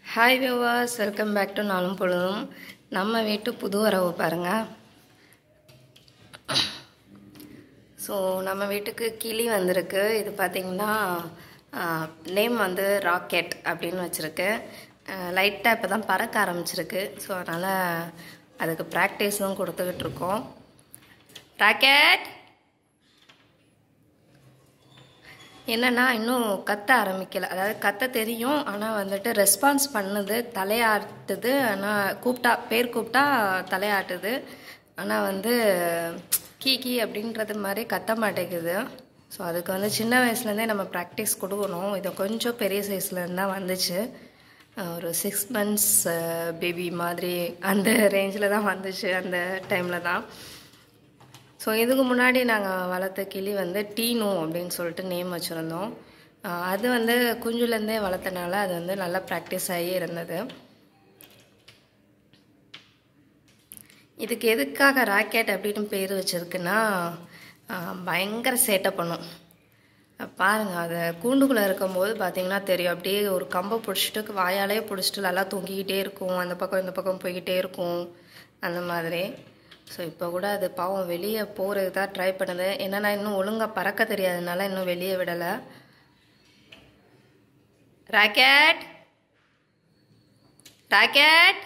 hi viewers welcome back to நாளும் பொழுதும் நம்ம வீட்டு புது வரவு பாருங்கள் ஸோ நம்ம வீட்டுக்கு கிளி வந்திருக்கு இது பார்த்திங்கன்னா நேம் வந்து ராக்கெட் அப்படின்னு வச்சுருக்கு லைட்டாக இப்போ தான் பறக்க ஆரம்பிச்சிருக்கு ஸோ அதனால் அதுக்கு ப்ராக்டிஸும் கொடுத்துக்கிட்டு இருக்கோம் ராக்கெட் என்னன்னா இன்னும் கத்த ஆரம்பிக்கல அதாவது கத்த தெரியும் ஆனால் வந்துட்டு ரெஸ்பான்ஸ் பண்ணுது தலையாட்டுது ஆனால் கூப்பிட்டா பேர் கூப்பிட்டா தலையாட்டுது ஆனால் வந்து கீ கீ அப்படின்றது மாதிரி கத்த மாட்டேங்குது ஸோ அதுக்கு வந்து சின்ன வயசுலேருந்தே நம்ம ப்ராக்டிஸ் கொடுக்கணும் இது கொஞ்சம் பெரிய சைஸ்லேருந்து தான் வந்துச்சு ஒரு சிக்ஸ் மந்த்ஸ் பேபி மாதிரி அந்த ரேஞ்சில் தான் வந்துச்சு அந்த டைமில் தான் ஸோ இதுக்கு முன்னாடி நாங்கள் வளர்த்த கிளி வந்து டீனு அப்படின்னு சொல்லிட்டு நேம் வச்சுருந்தோம் அது வந்து குஞ்சுலேருந்தே வளர்த்தனால அது வந்து நல்லா ப்ராக்டிஸ் ஆகி இருந்தது இதுக்கு எதுக்காக ராக்கெட் அப்படின்னு பேர் வச்சுருக்குன்னா பயங்கர சேட்டை பண்ணும் பாருங்கள் அதை கூண்டுக்குள்ளே இருக்கும்போது பார்த்தீங்கன்னா தெரியும் அப்படியே ஒரு கம்பை பிடிச்சிட்டு வாயாலே பிடிச்சிட்டு நல்லா தூங்கிக்கிட்டே இருக்கும் அந்த பக்கம் இந்த பக்கம் போய்கிட்டே இருக்கும் அந்த மாதிரி ஸோ இப்போ கூட அது பாவம் வெளியே போகிறது தான் ட்ரை பண்ணுது என்னென்னா இன்னும் ஒழுங்காக பறக்க தெரியாதனால இன்னும் வெளியே விடலை ராக்கெட் ராக்கெட்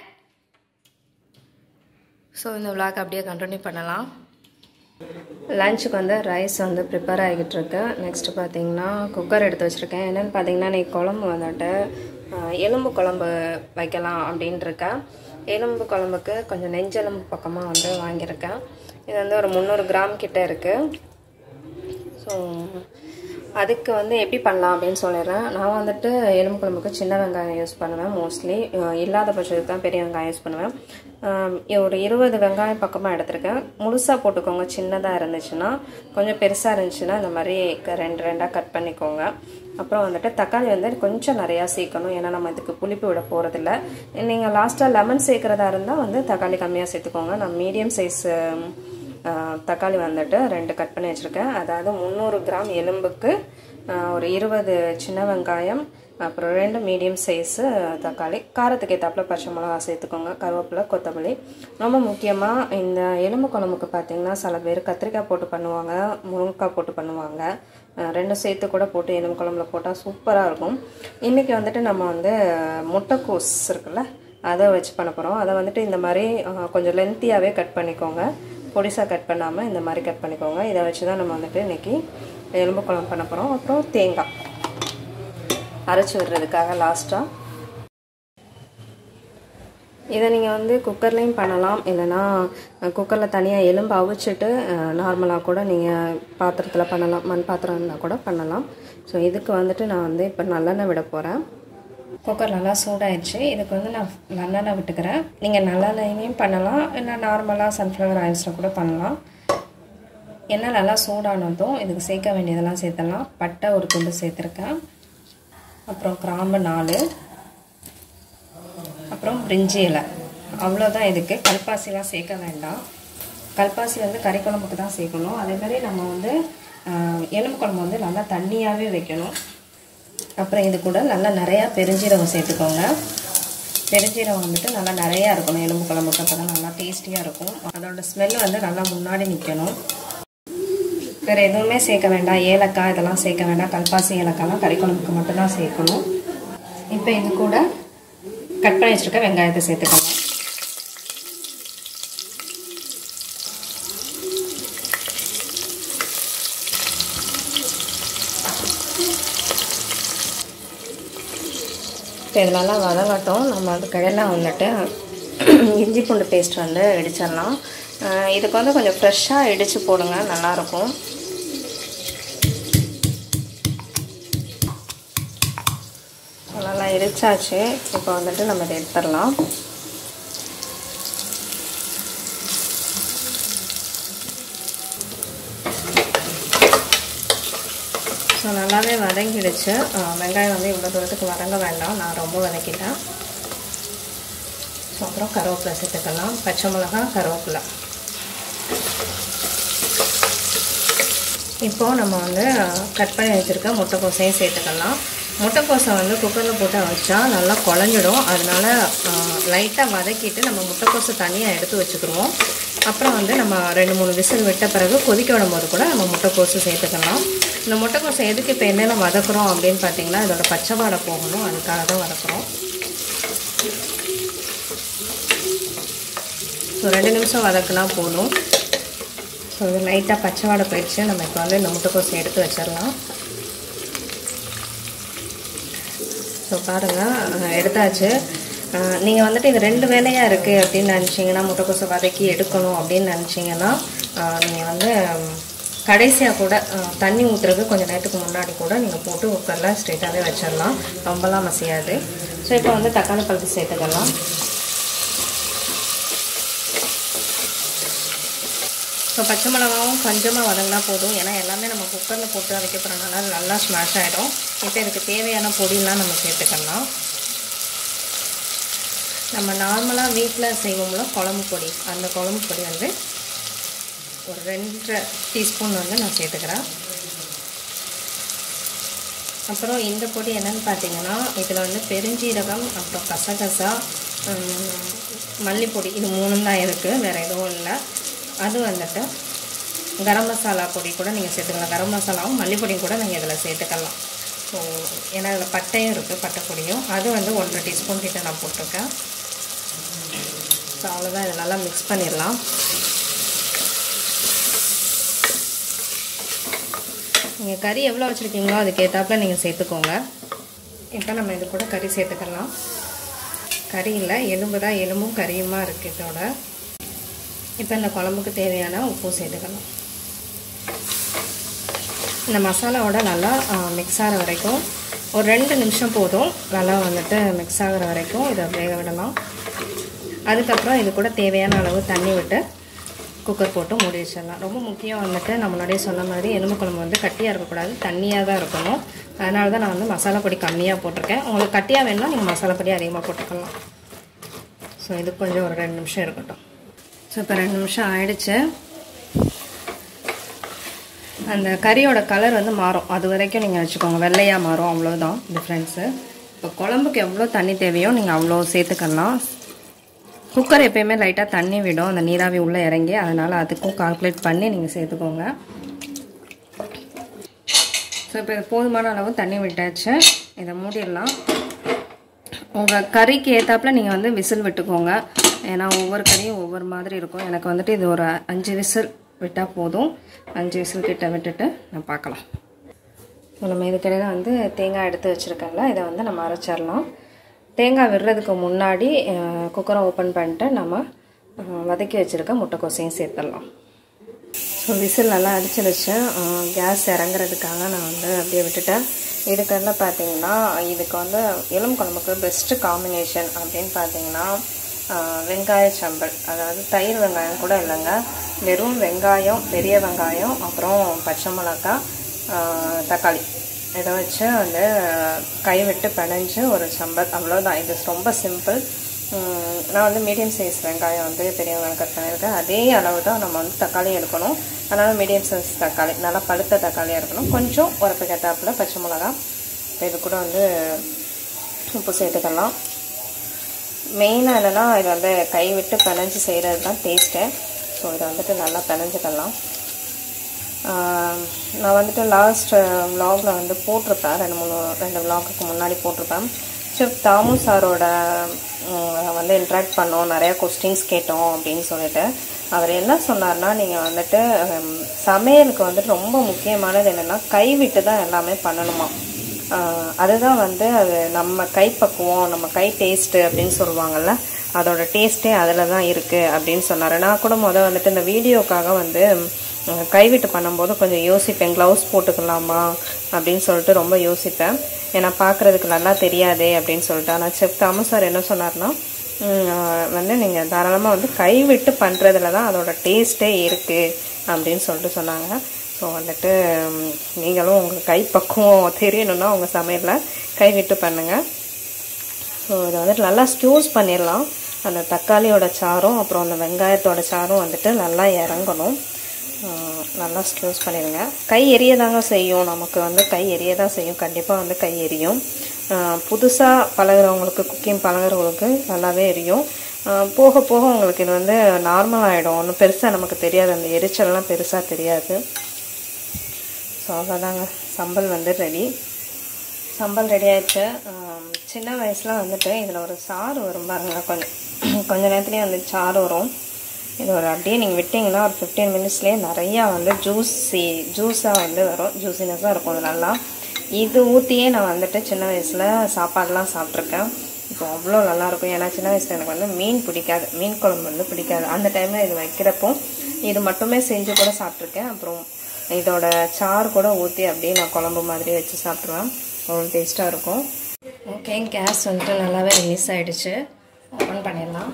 ஸோ இந்த விளாக் அப்படியே கண்டினியூ பண்ணலாம் லஞ்சுக்கு வந்து ரைஸ் வந்து ப்ரிப்பேர் ஆகிக்கிட்டு இருக்கு நெக்ஸ்ட்டு பார்த்தீங்கன்னா குக்கர் எடுத்து வச்சுருக்கேன் என்னென்னு பார்த்தீங்கன்னா இன்றைக்கி குழம்பு வந்துட்டு எலும்பு குழம்பு வைக்கலாம் அப்படின்ட்டு இருக்கேன் எலும்பு குழம்புக்கு கொஞ்சம் நெஞ்செலும்பு பக்கமாக வந்து வாங்கியிருக்கேன் இது வந்து ஒரு முந்நூறு கிராம் கிட்ட இருக்குது ஸோ அதுக்கு வந்து எப்படி பண்ணலாம் அப்படின்னு சொல்லிடுறேன் நான் வந்துட்டு எலும்பு குழம்புக்கு சின்ன வெங்காயம் யூஸ் பண்ணுவேன் மோஸ்ட்லி இல்லாத பட்சத்துக்கு தான் பெரிய வெங்காயம் யூஸ் பண்ணுவேன் ஒரு இருபது வெங்காயம் பக்கமாக எடுத்திருக்கேன் முழுசாக போட்டுக்கோங்க சின்னதாக இருந்துச்சுன்னா கொஞ்சம் பெருசாக இருந்துச்சுன்னா இந்த மாதிரி ரெண்டு ரெண்டாக கட் பண்ணிக்கோங்க அப்புறம் வந்துட்டு தக்காளி வந்து கொஞ்சம் நிறையா சேர்க்கணும் ஏன்னா நம்ம இதுக்கு புளிப்பு விட போகிறதில்ல நீங்கள் லாஸ்ட்டாக லெமன் சேர்க்குறதா இருந்தால் வந்து தக்காளி கம்மியாக சேர்த்துக்கோங்க நான் மீடியம் சைஸ் தக்காளி வந்துட்டு ரெண்டு கட் பண்ணி வச்சுருக்கேன் அதாவது முந்நூறு கிராம் எலும்புக்கு ஒரு இருபது சின்ன வெங்காயம் அப்புறம் ரெண்டு மீடியம் சைஸு தக்காளி காரத்துக்கு ஏற்றாப்புல பச்சை மிளகா சேர்த்துக்கோங்க கருவேப்பிலை கொத்தமல்லி ரொம்ப முக்கியமாக இந்த எலும்பு குழம்புக்கு பார்த்திங்கன்னா சில பேர் கத்திரிக்காய் போட்டு பண்ணுவாங்க முருங்கைக்காய் போட்டு பண்ணுவாங்க ரெண்டும் சேர்த்து கூட போட்டு எலும்பு குழம்புல போட்டால் சூப்பராக இருக்கும் இன்றைக்கி வந்துட்டு நம்ம வந்து முட்டைக்கோஸ் இருக்குல்ல அதை வச்சு பண்ண போகிறோம் அதை வந்துட்டு இந்த மாதிரி கொஞ்சம் லென்த்தியாகவே கட் பண்ணிக்கோங்க பொடிசாக கட் பண்ணாமல் இந்த மாதிரி கட் பண்ணிக்கோங்க இதை வச்சு தான் நம்ம வந்துட்டு இன்றைக்கி எலும்பு குழம்பு பண்ண போகிறோம் அப்புறம் தேங்காய் அரைச்சி விடுறதுக்காக லாஸ்ட்டாக இதை நீங்கள் வந்து குக்கர்லேயும் பண்ணலாம் இல்லைனா குக்கரில் தனியாக எலும்பு அவிச்சிட்டு நார்மலாக கூட நீங்கள் பாத்திரத்தில் பண்ணலாம் மண் பாத்திரம் இருந்தால் கூட பண்ணலாம் ஸோ இதுக்கு வந்துட்டு நான் வந்து இப்போ நல்லெண்ணெய் விட போகிறேன் குக்கர் நல்லா சூடாயிடுச்சு இதுக்கு வந்து நான் நல்லெண்ணெய் விட்டுக்கிறேன் நீங்கள் நல்லெண்ணெயும் பண்ணலாம் இல்லை நார்மலாக சன்ஃப்ளவர் ஆயில்ஸில் கூட பண்ணலாம் எண்ணெய் நல்லா சூடானதும் இதுக்கு சேர்க்க வேண்டியதெல்லாம் சேர்த்தலாம் பட்டை ஒரு துண்டு சேர்த்துருக்கேன் அப்புறம் கிராம்பு நாலு அப்புறம் பிரிஞ்சி இலை அவ்வளோதான் இதுக்கு கல்பாசிலாம் சேர்க்க வேண்டாம் கல்பாசி வந்து கறி குழம்புக்கு தான் சேர்க்கணும் அதேமாதிரி நம்ம வந்து எலும்பு குழம்பு வந்து நல்லா தண்ணியாகவே வைக்கணும் அப்புறம் இது கூட நல்லா நிறையா பெருஞ்சீரகம் சேர்த்துக்கோங்க பெருஞ்சீரகம் வந்துட்டு நல்லா நிறையா இருக்கணும் எலும்பு குழம்புக்கு அப்போ தான் நல்லா டேஸ்டியாக இருக்கும் அதோட ஸ்மெல் வந்து நல்லா முன்னாடி நிற்கணும் வேறு எதுவுமே சேர்க்க வேண்டாம் ஏலக்காய் இதெல்லாம் சேர்க்க வேண்டாம் கல்பாசி ஏலக்காய்லாம் கறி குழம்புக்கு மட்டும்தான் சேர்க்கணும் இப்போ இது கூட கட் பண்ணி வச்சுருக்க வெங்காயத்தை சேர்த்துக்கோங்க இப்போ இதெல்லாம் வதங்கட்டும் நம்ம அதுக்கடையில் வந்துட்டு இஞ்சி பூண்டு பேஸ்ட் வந்து இடிச்சிடலாம் இதுக்கு வந்து கொஞ்சம் ஃப்ரெஷ்ஷாக இடித்து போடுங்க நல்லாயிருக்கும் நல்லா இடிச்சாச்சு இப்போ வந்துட்டு நம்ம இதை எடுத்துடலாம் ஸோ நல்லாவே வதங்கிடுச்சு வெங்காயம் வந்து இவ்வளோ தூரத்துக்கு வதங்க வேண்டாம் நான் ரொம்ப வதக்கிட்டேன் ஸோ அப்புறம் கருவேப்பிலை சேர்த்துக்கலாம் பச்சை மிளகா கருவேப்பிலை இப்போது நம்ம வந்து கட் பண்ணி வச்சுருக்க முட்டைக்கோசையும் சேர்த்துக்கலாம் முட்டைக்கோஸை வந்து குக்கரில் போட்டு வச்சா நல்லா குழஞ்சிடும் அதனால லைட்டாக வதக்கிட்டு நம்ம முட்டைக்கோஸை தனியாக எடுத்து வச்சுக்கிடுவோம் அப்புறம் வந்து நம்ம ரெண்டு மூணு விசில் விட்ட பிறகு கொதிக்க விடும்போது கூட நம்ம முட்டைக்கோஸு சேர்த்துக்கலாம் இந்த முட்டைக்கோஸை எதுக்கு இப்போ என்னென்ன வதக்குறோம் அப்படின்னு பார்த்தீங்கன்னா இதோட பச்சை வாடை போகணும் அதுக்காக தான் வதக்குறோம் ஸோ ரெண்டு நிமிஷம் வதக்குனா போதும் ஸோ இது லைட்டாக பச்சை வாடை போயிடுச்சு நம்ம இப்போ வந்து இந்த முட்டைக்கோஸை எடுத்து வச்சிடலாம் ஸோ பாருங்கள் எடுத்தாச்சு நீங்கள் வந்துட்டு இது ரெண்டு வேலையாக இருக்குது அப்படின்னு நினச்சிங்கன்னா முட்டைக்கோசை வதக்கி எடுக்கணும் அப்படின்னு நினச்சிங்கன்னா நீங்கள் வந்து கடைசியாக கூட தண்ணி ஊற்றுறதுக்கு கொஞ்சம் நேரத்துக்கு முன்னாடி கூட நீங்கள் போட்டு குக்கரில் ஸ்ட்ரெயிட்டாகவே வச்சிடலாம் ரொம்பலாம் மசியாது ஸோ இப்போ வந்து தக்காளி பழத்து சேர்த்துக்கலாம் ஸோ பச்சை மிளகாவும் கொஞ்சமாக வதங்கினா போதும் ஏன்னா எல்லாமே நம்ம குக்கரில் போட்டு வைக்க போகிறனால நல்லா ஸ்மாஷ் ஆகிடும் இப்போ இதுக்கு தேவையான பொடியெலாம் நம்ம சேர்த்துக்கலாம் நம்ம நார்மலாக வீட்டில் செய்வோம்ல குழம்பு பொடி அந்த குழம்பு பொடி வந்து ஒரு ரெண்டரை டீஸ்பூன் வந்து நான் சேர்த்துக்கிறேன் அப்புறம் இந்த பொடி என்னென்னு பார்த்தீங்கன்னா இதில் வந்து பெருஞ்சீரகம் அப்புறம் கசகசா மல்லிப்பொடி இது மூணும் தான் இருக்குது வேறு எதுவும் இல்லை அது வந்துட்டு கரம் மசாலா பொடி கூட நீங்கள் சேர்த்துக்கலாம் கரம் மசாலாவும் மல்லிப்பொடியும் கூட நீங்கள் இதில் சேர்த்துக்கலாம் ஸோ ஏன்னா இதில் பட்டையும் இருக்குது பட்டை பொடியும் அது வந்து ஒன்றரை டீஸ்பூன் கிட்ட நான் போட்டிருக்கேன் ஸோ அவ்வளோதான் இதை நல்லா மிக்ஸ் பண்ணிடலாம் நீங்கள் கறி எவ்வளோ வச்சுருக்கீங்களோ அதுக்கேற்றாப்புல நீங்கள் சேர்த்துக்கோங்க இப்போ நம்ம இது கூட கறி சேர்த்துக்கலாம் கறி இல்லை எலும்பு தான் எலும்பும் கறியுமா இருக்குது இதோட இப்போ இந்த குழம்புக்கு தேவையான உப்பு சேர்த்துக்கலாம் இந்த மசாலாவோட நல்லா மிக்ஸ் ஆகிற வரைக்கும் ஒரு ரெண்டு நிமிஷம் போதும் நல்லா வந்துட்டு மிக்ஸ் ஆகிற வரைக்கும் இதை வேக விடலாம் அதுக்கப்புறம் இது கூட தேவையான அளவு தண்ணி விட்டு குக்கர் போட்டு மூடி வச்சிடலாம் ரொம்ப முக்கியம் வந்துட்டு நம்மளுடைய சொன்ன மாதிரி எலும்பு குழம்பு வந்து கட்டியாக இருக்கக்கூடாது தண்ணியாக தான் இருக்கணும் அதனால தான் நான் வந்து மசாலா பொடி கம்மியாக போட்டிருக்கேன் உங்களுக்கு கட்டியாக வேணும்னா நீங்கள் மசாலா பொடி அதிகமாக போட்டுக்கலாம் ஸோ இது கொஞ்சம் ஒரு ரெண்டு நிமிஷம் இருக்கட்டும் ஸோ இப்போ ரெண்டு நிமிஷம் ஆயிடுச்சு அந்த கறியோட கலர் வந்து மாறும் அது வரைக்கும் நீங்கள் வச்சுக்கோங்க வெள்ளையாக மாறும் அவ்வளோதான் டிஃப்ரென்ஸு இப்போ குழம்புக்கு எவ்வளோ தண்ணி தேவையோ நீங்கள் அவ்வளோ சேர்த்துக்கலாம் குக்கர் எப்பயுமே லைட்டாக தண்ணி விடும் அந்த நீராவி உள்ளே இறங்கி அதனால் அதுக்கும் கால்குலேட் பண்ணி நீங்கள் சேர்த்துக்கோங்க ஸோ இப்போ போதுமான அளவு தண்ணி விட்டாச்சு இதை மூடிடலாம் உங்கள் கறிக்கு ஏற்றாப்புல நீங்கள் வந்து விசில் விட்டுக்கோங்க ஏன்னா ஒவ்வொரு கறியும் ஒவ்வொரு மாதிரி இருக்கும் எனக்கு வந்துட்டு இது ஒரு அஞ்சு விசில் விட்டால் போதும் அஞ்சு விசில் கிட்ட விட்டுட்டு நான் பார்க்கலாம் ஸோ நம்ம இதுக்கிடையில் வந்து தேங்காய் எடுத்து வச்சுருக்கேன்ல இதை வந்து நம்ம அரைச்சிடலாம் தேங்காய் விடுறதுக்கு முன்னாடி குக்கரை ஓப்பன் பண்ணிட்டு நம்ம வதக்கி வச்சுருக்க முட்டைக்கோசையும் சேர்த்துடலாம் ஸோ விசில் நல்லா அடிச்சிருச்சு கேஸ் இறங்குறதுக்காக நான் வந்து அப்படியே விட்டுட்டேன் இதுக்கெல்லாம் பார்த்தீங்கன்னா இதுக்கு வந்து எலும்பு குழம்புக்கு பெஸ்ட்டு காம்பினேஷன் அப்படின்னு பார்த்தீங்கன்னா வெங்காய சம்பல் அதாவது தயிர் வெங்காயம் கூட இல்லைங்க வெறும் வெங்காயம் பெரிய வெங்காயம் அப்புறம் பச்சை மிளகாய் தக்காளி இதை வச்சு வந்து கை விட்டு பிணைஞ்சு ஒரு சம்பல் அவ்வளோதான் இது ரொம்ப சிம்பிள் நான் வந்து மீடியம் சைஸ் வெங்காயம் வந்து பெரிய வெங்காயம் கட் பண்ணியிருக்கேன் அதே அளவு தான் நம்ம வந்து தக்காளி எடுக்கணும் அதனால் மீடியம் சைஸ் தக்காளி நல்லா பழுத்த தக்காளியாக இருக்கணும் கொஞ்சம் உரப்பு கேட்டாப்பில் பச்சை மிளகா இப்போ இது கூட வந்து உப்பு சேர்த்துக்கலாம் மெயினாக என்னென்னா இது வந்து கை விட்டு பிணைஞ்சு செய்கிறது தான் டேஸ்ட்டு ஸோ இதை வந்துட்டு நல்லா பிணைஞ்சிக்கலாம் நான் வந்துட்டு லாஸ்ட் விலாகில் வந்து போட்டிருப்பேன் ரெண்டு மூணு ரெண்டு விலாகுக்கு முன்னாடி போட்டிருப்பேன் செஃப் தாமு சாரோட வந்து இன்ட்ராக்ட் பண்ணோம் நிறையா கொஸ்டின்ஸ் கேட்டோம் அப்படின்னு சொல்லிட்டு அவர் என்ன சொன்னார்னா நீங்கள் வந்துட்டு சமையலுக்கு வந்துட்டு ரொம்ப முக்கியமானது என்னென்னா கைவிட்டு தான் எல்லாமே பண்ணணுமா அதுதான் வந்து அது நம்ம கைப்பக்குவம் நம்ம கை டேஸ்ட்டு அப்படின்னு சொல்லுவாங்கள்ல அதோட டேஸ்ட்டே அதில் தான் இருக்குது அப்படின்னு சொன்னார் நான் கூட முதல் வந்துட்டு இந்த வீடியோக்காக வந்து கைவிட்டு பண்ணும்போது கொஞ்சம் யோசிப்பேன் க்ளவுஸ் போட்டுக்கலாமா அப்படின்னு சொல்லிட்டு ரொம்ப யோசிப்பேன் ஏன்னா பார்க்குறதுக்கு நல்லா தெரியாதே அப்படின்னு சொல்லிட்டு ஆனால் செஃப் தாமஸ் சார் என்ன சொன்னார்னா வந்து நீங்கள் தாராளமாக வந்து கைவிட்டு பண்ணுறதுல தான் அதோட டேஸ்ட்டே இருக்குது அப்படின்னு சொல்லிட்டு சொன்னாங்க ஸோ வந்துட்டு நீங்களும் உங்கள் கைப்பக்குவம் தெரியணுன்னா உங்கள் சமையலில் கைவிட்டு பண்ணுங்கள் ஸோ இதை வந்துட்டு நல்லா ஸ்டியூஸ் பண்ணிடலாம் அந்த தக்காளியோட சாரும் அப்புறம் அந்த வெங்காயத்தோட சாரும் வந்துட்டு நல்லா இறங்கணும் நல்லா க்ளோஸ் பண்ணிடுங்க கை எரிய தாங்க செய்யும் நமக்கு வந்து கை எரிய தான் செய்யும் கண்டிப்பாக வந்து கை எரியும் புதுசாக பழகுறவங்களுக்கு குக்கிங் பழகுறவங்களுக்கு நல்லாவே எரியும் ஆஹ் போக போக உங்களுக்கு இது வந்து நார்மல் ஆகிடும் ஒன்றும் பெருசாக நமக்கு தெரியாது அந்த எரிச்சல்லாம் பெருசாக தெரியாது ஸோ அவ்வளோதாங்க சம்பல் வந்து ரெடி சம்பல் ரெடி ஆயிடுச்சு ஆம், சின்ன வயசில் வந்துட்டு இதில் ஒரு சாறு வரும் பாருங்க கொஞ்சம் கொஞ்ச நேரத்துலேயே வந்து சாறு வரும் இது ஒரு அப்படியே நீங்கள் விட்டிங்கன்னா ஒரு ஃபிஃப்டீன் மினிட்ஸ்லேயே நிறையா வந்து ஜூஸி ஜூஸாக வந்து வரும் ஜூஸினஸாக இருக்கும் அது நல்லா இது ஊற்றியே நான் வந்துட்டு சின்ன வயசில் சாப்பாடெலாம் சாப்பிட்ருக்கேன் இப்போ அவ்வளோ நல்லாயிருக்கும் ஏன்னா சின்ன வயசில் எனக்கு வந்து மீன் பிடிக்காது மீன் குழம்பு வந்து பிடிக்காது அந்த டைமில் இது வைக்கிறப்போ இது மட்டுமே செஞ்சு கூட சாப்பிட்ருக்கேன் அப்புறம் இதோட சாறு கூட ஊற்றி அப்படியே நான் குழம்பு மாதிரி வச்சு சாப்பிட்ருவேன் அவ்வளோ டேஸ்ட்டாக இருக்கும் ஓகே கேஸ் வந்துட்டு நல்லாவே ரிலீஸ் ஆகிடுச்சு ஓப்பன் பண்ணிடலாம்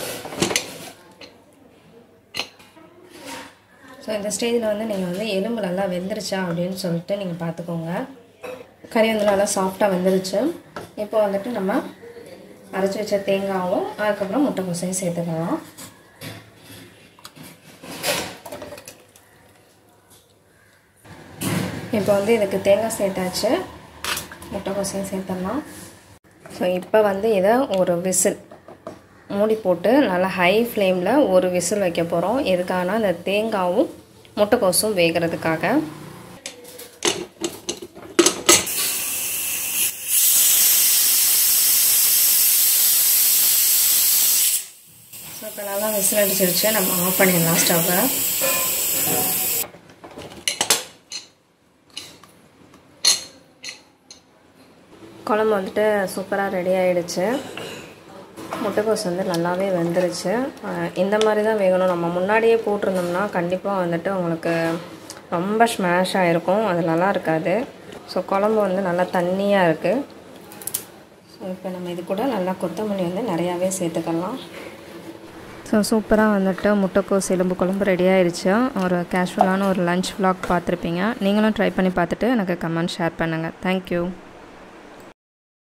ஸோ இந்த ஸ்டேஜில் வந்து நீங்கள் வந்து எலும்பு நல்லா வெந்துருச்சா அப்படின்னு சொல்லிட்டு நீங்கள் பார்த்துக்கோங்க கறி வந்து நல்லா சாஃப்டாக வெந்துருச்சு இப்போ வந்துட்டு நம்ம அரைச்சி வச்ச தேங்காயும் அதுக்கப்புறம் முட்டைக்கோசையும் சேர்த்துக்கலாம் இப்போ வந்து இதுக்கு தேங்காய் சேர்த்தாச்சு முட்டைக்கோசையும் சேர்த்துடலாம் ஸோ இப்போ வந்து இதை ஒரு விசில் மூடி போட்டு நல்லா ஹை ஃப்ளேமில் ஒரு விசில் வைக்க போகிறோம் எதுக்காகனா அந்த தேங்காவும் முட்டைக்கோசும் வேகிறதுக்காக ஸோ இப்போ நல்லா விசில் அடிச்சிருச்சு நம்ம ஆஃப் பண்ணிடலாம் ஸ்டவ்வை குழம்பு வந்துட்டு சூப்பராக ரெடி ஆகிடுச்சு முட்டைக்கோஸ் வந்து நல்லாவே வெந்துருச்சு அஹ் இந்த மாதிரி தான் வேகணும் நம்ம முன்னாடியே போட்டிருந்தோம்னா கண்டிப்பாக வந்துட்டு உங்களுக்கு ரொம்ப ஸ்மாஷ் ஆகிருக்கும் அது நல்லா இருக்காது ஸோ குழம்பு வந்து நல்லா தண்ணியாக இருக்குது ஸோ இப்போ நம்ம இது கூட நல்லா கொத்தமல்லி வந்து நிறையாவே சேர்த்துக்கலாம் ஸோ சூப்பராக வந்துட்டு முட்டைக்கோஸ் எலும்பு குழம்பு ரெடி ஆயிடுச்சு ஒரு கேஷுவலான ஒரு லஞ்ச் vlog பார்த்துருப்பீங்க நீங்களும் ட்ரை பண்ணி பார்த்துட்டு எனக்கு கமெண்ட் ஷேர் பண்ணுங்கள் தேங்க்யூ